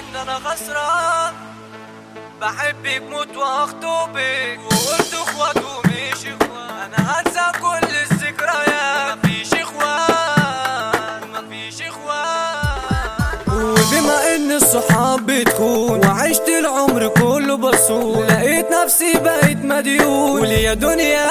ان انا خسران بحبك موت واخطبك وقلت اخوات ومش اخوان انا هنسى كل الذكريات مفيش اخوان مفيش اخوان وبما ان الصحاب بتخون وعشت العمر كله بصون لقيت نفسي بقيت مديون وليا دنيا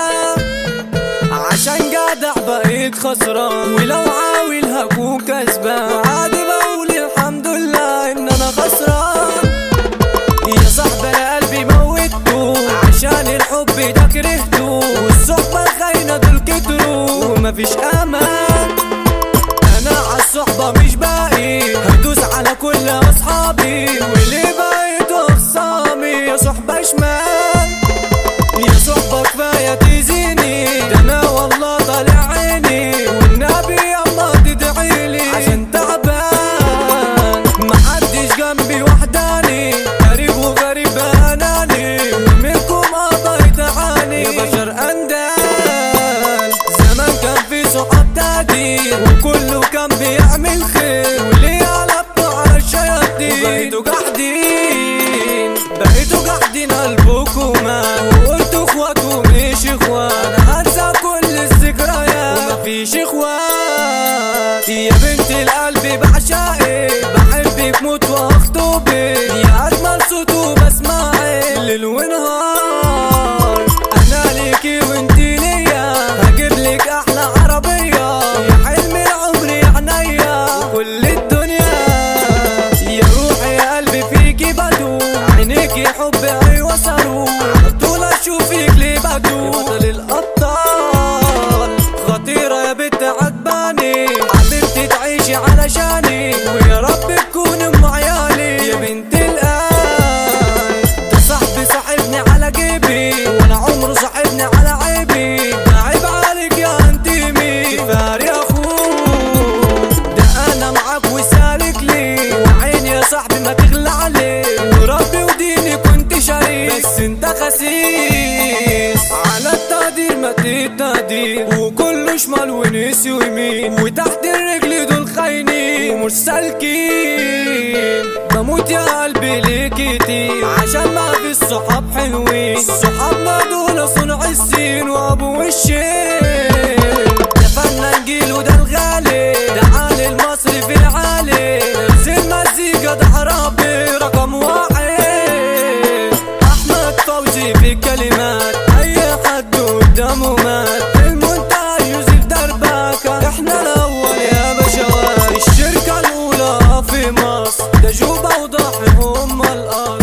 عشان جدع بقيت خسران ولو عاول هكون كسبان وعادي بقول الحمد لله ان انا خسران يا صاحبي انا قلبي موته عشان الحب ده كرهته والصحبة الخاينة دول كتروا ومفيش امان انا عالصحبة مش باقي هدوس على كل اصحابي واللي بقيت اخصامي يا صحبة شمال يا صحبة كفاية تزيني ده انا والله طالع عيني والنبي يلا تدعيلي عشان تعبان محدش جنبي وحداني غريب وغريب اناني ومنكم قضيت عاني يا بشر اندال زمان كان في صحاب تقدير وكله كان بيعمل خير واللي قلبته على الشياطين وبقيتوا قاعدين بقيتوا قاعدين قلبكم مات وقلتوا اخوات ومش اخوان هنسى كل الذكريات ومفيش اخوات يا بنت القلب بعشقك بحبك موت واخطبك يا اجمل صوت وبسمعك ليل ونهار انا ليكي وانتي ليا هجيب لك احلى عربيه يا حلم العمر يا عينيا وكل الدنيا يا روحي يا قلبي فيكي بدو عينيكي حب ايوه صاروخ على طول اشوفك ليه بدو يا بطل الابطال خطيره يا بنت عجباني حبيبتي تعيشي علشاني ويا رب تكون ام عيالي يا بنت الآن ده صاحبي صاحبني على جيبي ولا عمره صاحبني على عيبي ده عيب عليك يا انتيمي فاري اخوك ده انا معاك وسالك لي وعيني يا صاحبي ما تغلى عليك وربي وديني كنت شريك بس انت خسيس على التقدير ما التقدير وكله شمال ونسي ويمين وتحت الرجل دول خاينين ومش سالكين بموت يا قلبي ليه كتير عشان ما في الصحاب حلوين صحابنا دول صنع السين وابو الشين ده فنان جيل وده الغالي ده عالي المصري في العالي نفس المزيكا ده حرابي رقم واحد احمد فوزي في الكلمات اي حد قدامه مات المونتاج يوسف دربكة احنا الاول يا بشوات الشركة الاولى في مصر ده جوبة وضحي هم الاصل